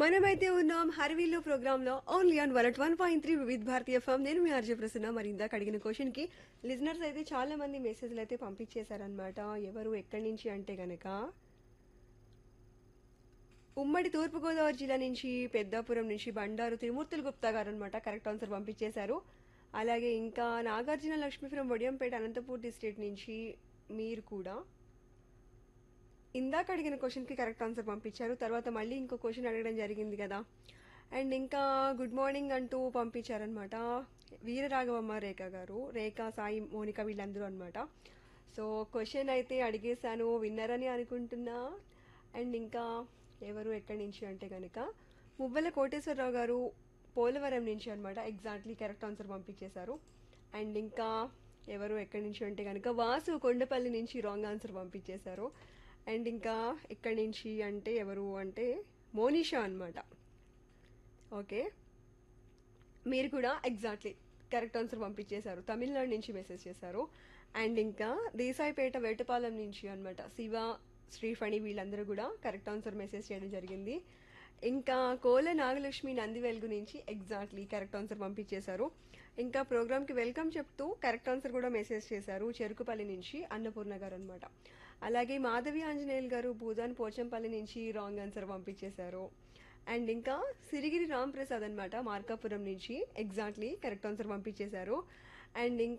మనమైతే ఉన్నాం హర్వీలో ప్రోగ్రామ్ లో only on one one point three వివిధ భారతీయ ఫామ్ నేను మీ ఆర్జే ప్రసన్న మరి ఇందాక అడిగిన క్వశ్చన్ కి లిజనర్స్ అయితే చాలా మంది మెసేజ్లు అయితే పంపించేశారనమాట ఎవరు ఎక్కడి నుంచి అంటే గనక ఉమ్మడి తూర్పుగోదావరి జిల్లా నుంచి పెద్దాపురం నుంచి బండారు తిరుమూర్తులు గుప్తా గారు అనమాట కరెక్ట్ ఆన్సర్ పంపించేశారు అలాగే ఇంకా నాగార్జున లక్ష్మీపురం వడియంపేట అనంతపూర్ డిస్ట్రిక్ట్ నుంచి మీరు కూడా ఇందాక అడిగిన క్వశ్చన్కి కరెక్ట్ ఆన్సర్ పంపించారు తర్వాత మళ్ళీ ఇంకో క్వశ్చన్ అడగడం జరిగింది కదా అండ్ ఇంకా గుడ్ మార్నింగ్ అంటూ పంపించారనమాట వీరరాఘవమ్మ రేఖ గారు రేఖ సాయి మోనిక వీళ్ళందరూ అనమాట సో క్వశ్చన్ అయితే అడిగేశాను విన్నారని అనుకుంటున్నా అండ్ ఇంకా ఎవరు ఎక్కడి నుంచి అంటే కనుక మువ్వల కోటేశ్వరరావు గారు పోలవరం నుంచి అనమాట ఎగ్జాక్ట్లీ కరెక్ట్ ఆన్సర్ పంపించేశారు అండ్ ఇంకా ఎవరు ఎక్కడి నుంచి అంటే కనుక వాసు కొండపల్లి నుంచి రాంగ్ ఆన్సర్ పంపించేశారు అండ్ ఇంకా ఎక్కడి నుంచి అంటే ఎవరు అంటే మోనిషా అన్నమాట ఓకే మీరు కూడా ఎగ్జాక్ట్లీ కరెక్ట్ ఆన్సర్ పంపించేశారు తమిళనాడు నుంచి మెసేజ్ చేశారు అండ్ ఇంకా దేశాయిపేట వేటపాలెం నుంచి అన్నమాట శివ శ్రీఫణి వీళ్ళందరూ కూడా కరెక్ట్ ఆన్సర్ మెసేజ్ చేయడం జరిగింది ఇంకా కోల నాగలక్ష్మి నంది వెలుగు నుంచి ఎగ్జాక్ట్లీ కరెక్ట్ ఆన్సర్ పంపించేశారు ఇంకా ప్రోగ్రామ్కి వెల్కమ్ చెప్తూ కరెక్ట్ ఆన్సర్ కూడా మెసేజ్ చేశారు చెరుకుపల్లి నుంచి అన్నపూర్ణ గారు అనమాట అలాగే మాధవి ఆంజనేయులు గారు భూదాన్ పోచంపల్లి నుంచి రాంగ్ ఆన్సర్ పంపించేశారు అండ్ ఇంకా సిరిగిరి రామ్ ప్రసాద్ అనమాట మార్కాపురం నుంచి ఎగ్జాక్ట్లీ కరెక్ట్ ఆన్సర్ పంపించేశారు అండ్ ఇంకా